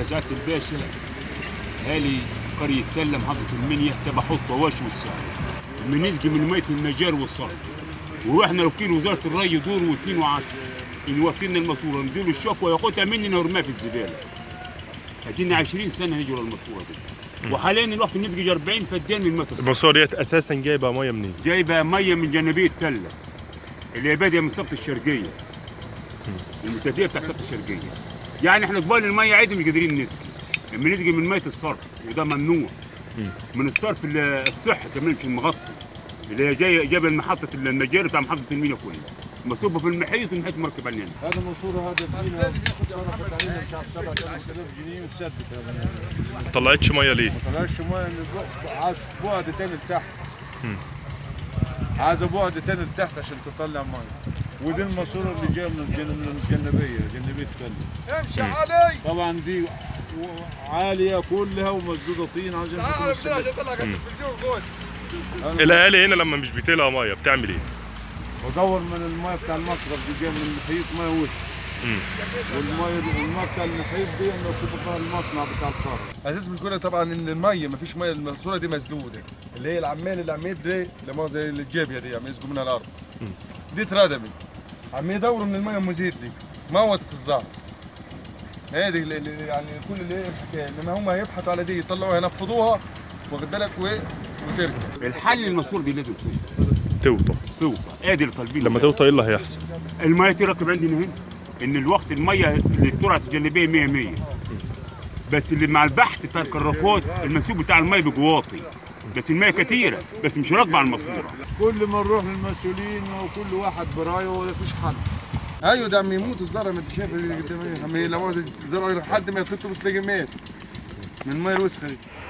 سعاده الباشا اهالي قريه تله محافظه المنيا تبع حوض طواش والسعد بنسقي من ميه المجار والصرف ورحنا وكيل وزاره الري دور واثنين وعشرة ان وكلنا الماسوره نديله الشكوى ياخدها مننا ويرميها في الزباله ادينا 20 سنه نجري الماسوره دي وحاليا الوقت بنسقي 40 فدان من ميه الصرف الماسوره ديت اساسا جايبه ميه منين؟ جايبه ميه من جنبيه تله اللي هي باديه من صفة الشرقيه المبتدئه بتاع صفة الشرقيه يعني احنا قبال الميه عادي مش قادرين نسقي لما نسقي من ميه الصرف وده ممنوع من الصرف ال- الصحي كمان مش المغطي اللي هي جايه جايبه من محطه المجاري بتاع محافظه المينا كلها مصوبه في المحيط والمحيط مركب علينا هذا المنصورة هذا فينا صرفت علينا مش عارف 7000 جنيه وسدت هذا ما طلعتش ميه ليه؟ ما طلعش ميه إن البق- عايز بعد تاني لتحت عايز بعد تاني لتحت عشان تطلع ميه ودي الماسوره اللي جايه من الجن... من الجنبيه جنبيه التله امشي علي طبعا دي و- عاليه كلها ومسدوده طين عشان تكون تعال السلك. بلاش اطلع في الجو جول الاهالي هنا لما مش بتلاقي ميه بتعمل ايه؟ ودور من الميه بتاع المصرف دي جايه من المحيط ميه وسخ مم. والميه الميه بتاع المحيط دي انه بتبقى المصنع بتاع الصرف اساس بنقول طبعا ان الميه ما فيش ميه الماسوره دي مسدوده اللي هي العمال العميد دي اللي ما زي الجابيه دي عم يسقوا منها الارض دي اتردمت عم يدوروا من الميه المزيد دي موتت الزهر هذه اللي اللي- يعني كل اللي هي الحكايه انما هم هيبحثوا على دي يطلعوها ينفضوها واخد بالك و- وتركب الحل الماسوره دي لازم توصل توطى توصل ادي اللي طالبين لما توطى ايه اللي هيحصل؟ الميه تركب عندنا هنا ان الوقت الميه اللي الترعه الجانبيه 100 100 بس اللي مع البحث بتاع الكراكوت المنسوب بتاع الميه بيبقى واطي بس الميه كتيره بس مش راكبه على الماسوره كل ما نروح للمسؤولين وكل واحد برايه ولا فيش حل ايوه ده عم يموت الزرع ما انت شايف اللي قدامي عم لو الزرع لحد ما يخطه بس تلاقي مات من الميه الوسخه دي